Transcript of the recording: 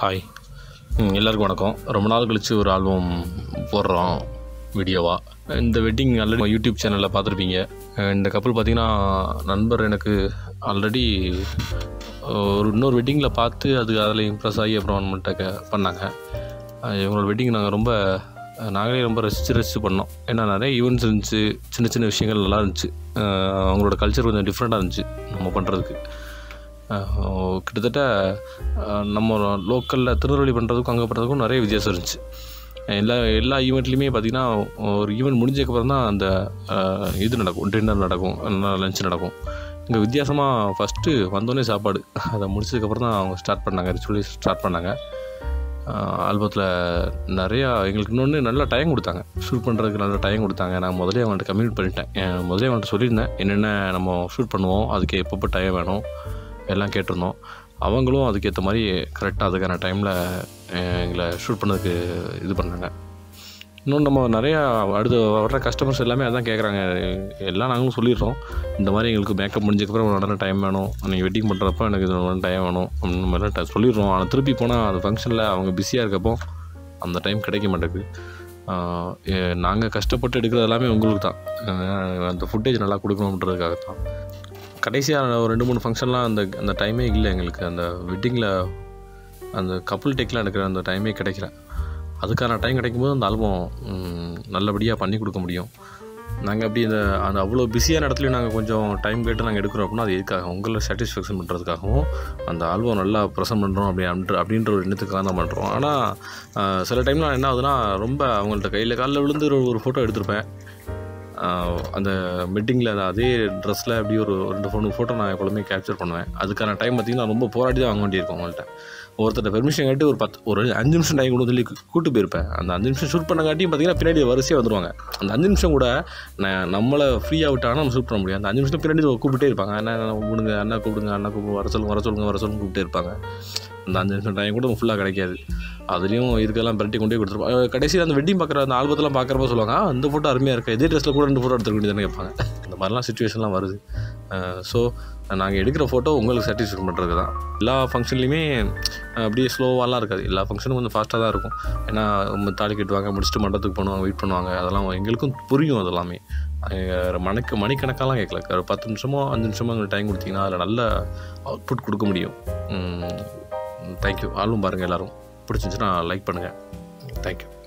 hi ம், எல்லாருக்கும் வணக்கம் ரொம்ப நாள் கழித்து ஒரு ஆல்பம் போடுறோம் வீடியோவாக இந்த வெட்டிங் ஆல்ரெடி யூடியூப் சேனலில் பார்த்துருப்பீங்க அஹ் இந்த கப்பல் பார்த்தீங்கன்னா நண்பர் எனக்கு ஆல்ரெடி ஒரு இன்னொரு வெட்டிங்கில் பார்த்து அது அதில் இம்ப்ரெஸ் ஆகி அப்புறம் நம்மள்கிட்ட க பண்ணாங்க அஹ் இவங்களோட வெட்டிங் நாங்கள் ரொம்ப அஹ் நாங்களே ரொம்ப ரசித்து ரசித்து பண்ணோம் ஏன்னா நிறைய ஈவெண்ட்ஸ் இருந்துச்சு சின்ன சின்ன விஷயங்கள் நல்லா இருந்துச்சு அஹ் அவங்களோட கல்ச்சர் கொஞ்சம் டிஃப்ரெண்ட்டாக இருந்துச்சு நம்ம பண்ணுறதுக்கு அஹ் கிட்டத்தட்ட அஹ் நம்ம லோக்கலில் திருநெல்வேலி பண்ணுறதுக்கும் அங்கே பண்ணுறதுக்கும் நிறைய வித்தியாசம் இருந்துச்சு எல்லா எல்லா ஈவெண்ட்லேயுமே பார்த்திங்கன்னா ஒரு ஈவெண்ட் முடிஞ்சதுக்கப்புறம் தான் அந்த அஹ், இது நடக்கும் டின்னர் நடக்கும் லஞ்ச் நடக்கும் இங்கே வித்தியாசமாக ஃபஸ்ட்டு வந்தோடனே சாப்பாடு அதை முடிச்சதுக்கப்புறம் தான் அவங்க ஸ்டார்ட் பண்ணாங்க சொல்லி ஸ்டார்ட் பண்ணாங்க ஆல்பத்தில் நிறையா எங்களுக்கு இன்னொன்று நல்ல டைம் கொடுத்தாங்க ஷூட் பண்ணுறதுக்கு நல்ல டைம் கொடுத்தாங்க நான் முதலே அவங்கள்ட்ட கம்யூனிட் பண்ணிட்டேன் அஹ் முதலே அவங்கள்ட்ட சொல்லியிருந்தேன் என்னென்ன நம்ம ஷூட் பண்ணுவோம் அதுக்கு எப்பப்போ டைம் வேணும் எல்லாம் கேட்டிருந்தோம் அவங்களும் அதுக்கேற்ற மாதிரி கரெக்டாக அதுக்கான டைமில் எங்களை ஷூட் பண்ணதுக்கு இது பண்ணாங்க இன்னும் நம்ம நிறையா அடுத்து வர்ற கஸ்டமர்ஸ் எல்லாமே அதான் கேட்குறாங்க எல்லாம் நாங்களும் சொல்லிடுறோம் இந்த மாதிரி எங்களுக்கு மேக்கப் முடிஞ்சதுக்கப்புறம் உடனே டைம் வேணும் நீங்கள் வெட்டிங் பண்ணுறப்ப எனக்கு இது உடனே டைம் வேணும் அந்த மாதிரிலாம் ட- சொல்லிடுறோம் ஆனால் திருப்பி போனால் அந்த ஃபங்க்ஷனில் அவங்க பிஸியாக இருக்கப்போ அந்த டைம் கிடைக்க மாட்டேங்குது நாங்கள் கஷ்டப்பட்டு எடுக்கிறது எல்லாமே உங்களுக்கு தான் அஹ் அந்த ஃபுட்டேஜ் நல்லா கொடுக்கணுன்றதுக்காக தான் கடைசியாக ஒரு ரெண்டு மூணு ஃபங்க்ஷன்லாம் அந்த அந்த டைமே இல்லை எங்களுக்கு அந்த வெட்டிங்கில் அந்த கப்புள் டேக்கில் எடுக்கிற அந்த டைமே கிடைக்கல அதுக்கான டைம் கிடைக்கும்போது அந்த ஆல்பம் நல்லபடியாக பண்ணி கொடுக்க முடியும் நாங்கள் அப்படி இந்த அந்த அவ்வளோ பிஸியான இடத்துலையும் நாங்கள் கொஞ்சம் டைம் கேட்டு நாங்கள் எடுக்கிறோம் அப்படின்னா அது எதுக்காக உங்களை சாட்டிஸ்ஃபேக்ஷன் பண்ணுறதுக்காகவும் அந்த ஆல்பம் நல்லா ப்ரெசென்ட் பண்ணுறோம் அப்படி அப்படின்ற அப்படின்ற ஒரு எண்ணத்துக்காக தான் பண்ணுறோம் ஆனால் சில டைம்லாம் என்ன ஆகுதுன்னா ரொம்ப அவங்கள்ட்ட கையில் காலில் விழுந்து ஒரு- ஒரு ஃபோட்டோ எடுத்திருப்பேன் ஆஹ் அந்த மீட்டிங்கில் அதே ட்ரெஸ்ஸில் அப்படி ஒரு ரெண்டு மூணு ஃபோட்டோ நான் எப்பொழுதுமே கேப்சர் பண்ணுவேன் அதுக்கான டைம் பார்த்திங்கன்னா ரொம்ப போராடி தான் வாங்க வேண்டியிருக்கும் அவங்கள்ட்ட ஒருத்தர்ட்ட பெர்மிஷன் கேட்டு ஒரு பத்து ஒரு அஞ்சு நிமிஷம் டைம் கொண்டு சொல்லி கூட்டு போயிருப்பேன் அந்த அஞ்சு நிமிஷம் ஷூட் பண்ணங்காட்டியும் பார்த்தீங்கன்னா பின்னாடி வரிசையாக வந்துருவாங்க அந்த அஞ்சு நிமிஷம் கூட நான் நம்மளை ஃப்ரீயாக விட்டாங்கன்னா நம்ம ஷூட் பண்ண முடியும் அந்த அஞ்சு நிமிஷம் பின்னாடி கூப்பிட்டே இருப்பாங்க அண்ணா அண்ணா கூப்பிடுங்க அண்ணா கூப்பிடுங்க அண்ணா கூப்பிடு வர சொல்லுங்க வர சொல்லுங்க வர சொல்லுங்க கூப்பிட்டே இருப்பாங்க அந்த அஞ்சு நிமிஷம் டைம் கூட ஃபுல்லாக கிடைக்காது அதுலேயும் இதுக்கெல்லாம் பிரட்டி கொண்டே கொடுத்துருப்பாங்க கடைசியில் அந்த வெட்டிங் பார்க்குற அந்த ஆல்பத்தெல்லாம் பார்க்குறப்ப சொல்லுவாங்க "ஆ, இந்த ஃபோட்டோ அருமையாக இருக்குது இதே ட்ரெஸ்ஸில் கூட ரெண்டு ஃபோட்டோ எடுத்துக்க வேண்டியதுன்னு கேட்பாங்க இந்த மாதிரிலாம் சுச்சுவேஷன்லாம் வருது ஸோ நாங்கள் எடுக்கிற ஃபோட்டோ உங்களுக்கு சாட்டிஸ்ஃபை பண்ணுறது தான் எல்லா ஃபங்க்ஷன்லையுமே அப்படியே ஸ்லோவாலாம் இருக்காது எல்லா ஃபங்க்ஷனும் கொஞ்சம் ஃபாஸ்ட்டாக தான் இருக்கும் ஏன்னா உம், தாலி கட்டுவாங்க முடிச்சுட்டு மண்டபத்துக்கு போடுவாங்க வெயிட் பண்ணுவாங்க அதெல்லாம் எங்களுக்கும் புரியும் அதெல்லாமே அஹ் மணிக்கு மணிக்கணக்காலாம் கேட்கல ஒரு பத்து நிமிஷமோ அஞ்சு நிமிஷமோ எங்களுக்கு டைம் கொடுத்தீங்கன்னா அதில் நல்ல அவுட்புட் கொடுக்க முடியும் தேங்க்யூ ஆல்பம் பாருங்கள் எல்லோரும் பிடிச்சிருந்துச்சுன்னா லைக் பண்ணுங்கள் தேங்க்யூ